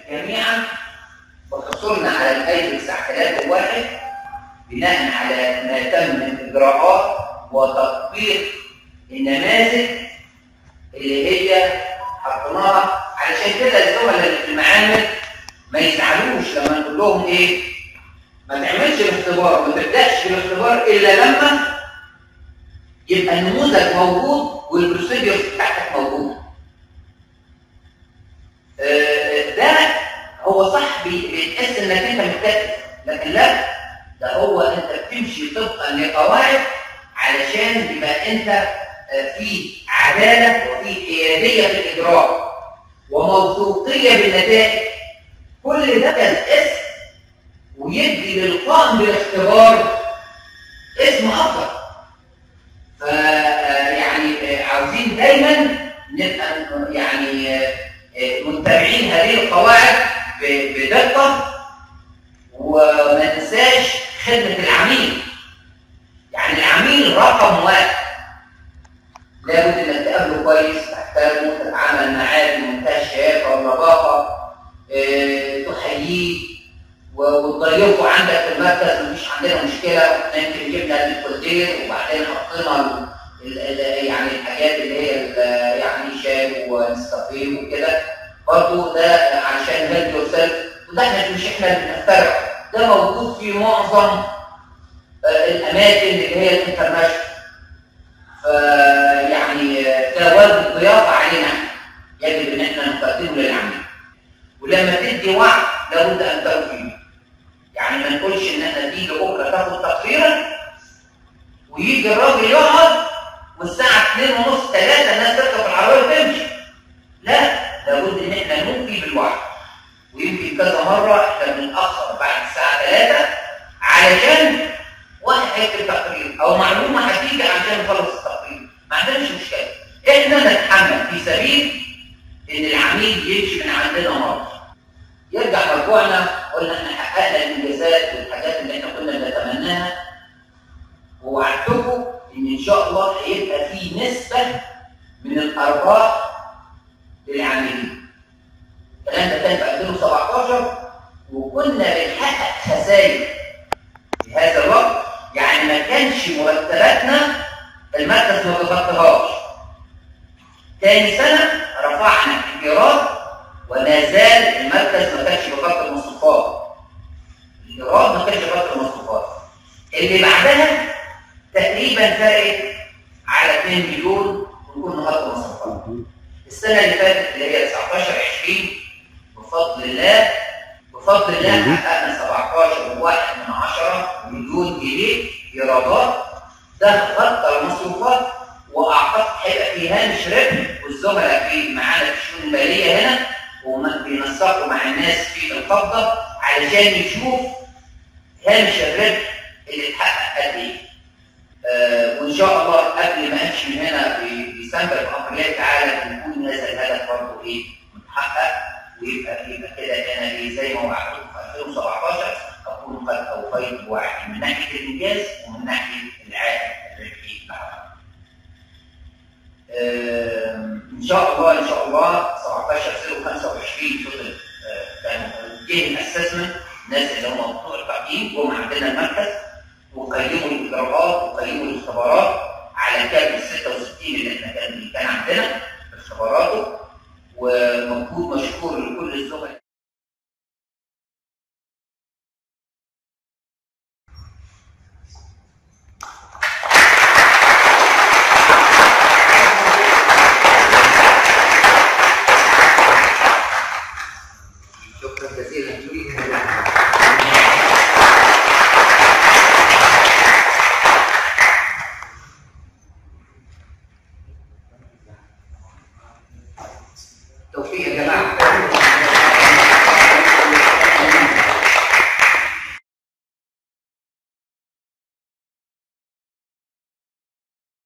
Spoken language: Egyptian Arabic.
جميعا وحصولنا على الايدكس على 3 واحد بناء على ما تم من اجراءات وتطبيق النماذج اللي هي حطيناها علشان كده الزملاء اللي في المعامل ما يزعلوش لما نقول لهم ايه ما تعملش الاختبار ما تبداش بالاختبار الا لما يبقى النموذج موجود والبروسيدور بتاعتك موجوده آه، ده هو صح بي- بيتحس انك انت مكتئب لكن لا ده هو انت بتمشي طبقا لقواعد علشان يبقى انت آه، في عداله وفي حياديه في الاجراء وموثوقيه بالنتائج كل ده كان اسم ويدي للقائم بالاختبار اسم افضل ف آه، يعني آه، عاوزين دايما نبقى يعني آه، آه، متبعين هذه القواعد ب- بدقه وما ننساش خدمه العميل يعني العميل رقم واحد لابد انك تقابله كويس تحترمه تتعامل معاه بمنتهى الشياكه واللباقه آه، تحييه و- وتضيفه عندك في المركز مفيش عندنا مشكله احنا يمكن جبنا الكولدير وبعدين حطينا ال- ال- يعني الحاجات اللي هي ال- يعني شاي ونسكافيه وكده برضه ده علشان هيلث يور سيلف وده احنا مش احنا اللي بنخترعه ده موجود في معظم آه، الاماكن اللي هي الانترناشونال فيعني ده واجب الضيافه علينا يجب ان احنا نقدمه للعميل ولما تدي وعد لابد ان توفي يعني ما نقولش ان احنا تيجي بكره تاخد تقريرا ويجي الراجل يقعد والساعه 2 ونص 3 الناس تركب العربيه وتمشي لا لابد ان احنا نوفي بالوعد ويمكن كذا مره احنا بنتاخر بعد الساعه 3 علشان واحد هيكتب تقرير او معلومه هتيجي عشان نخلص التقرير ما عندناش مشكله احنا نتحمل في سبيل ان العميل يمشي من عندنا مره يرجع مرجوعنا قلنا احنا حققنا الانجازات والحاجات اللي احنا كنا بنتمناها ووعدتكم ان ان شاء الله هيبقى في نسبه من الارباح للعاملين الكلام ده كان في 2017 وكنا بنحقق خسائر في هذا الوقت يعني ما كانش مرتباتنا المركز ما بيغطيهاش تاني سنه رفعنا الايراد وما زال المركز ما كانش بيغطي المصروفات الايراد ما كانش بيغطي المصروفات اللي بعدها تقريبا فرقت على 2 مليون ونكون نغطي المصروفات السنه اللي فاتت اللي هي 19 20 بفضل الله بفضل الله حققنا 17 وواحد من 10 مليون جنيه ايرادات ده غطى المصروفات واعتقد هيبقى في هامش ربح والزملاء في معانا في الشؤون الماليه هنا وبينسقوا مع الناس في القبضه علشان يشوف هامش الربح اللي اتحقق قد ايه. آه وان شاء الله قبل ما امشي من هنا في ديسمبر بامر الله تعالى يكون هذا الهدف برضه ايه متحقق ويبقى يبقى كده انا ايه زي ما وعدتكم في 2017 اكون قد اوفيت بوعدي من ناحيه الانجاز ومن ناحيه العائد الربحي لحضرتك. ان شاء الله ان شاء الله 17 25 فضل كان جه الاسسمنت الناس اللي هم بتوع التقييم جم عندنا المركز وقيموا الاجراءات وقيموا الاختبارات على كام ال 66 اللي احنا كان اللي كان عندنا في اختباراته ومجهود مشكور لكل الزملاء شكرا جزيلا توفيق يا جماعه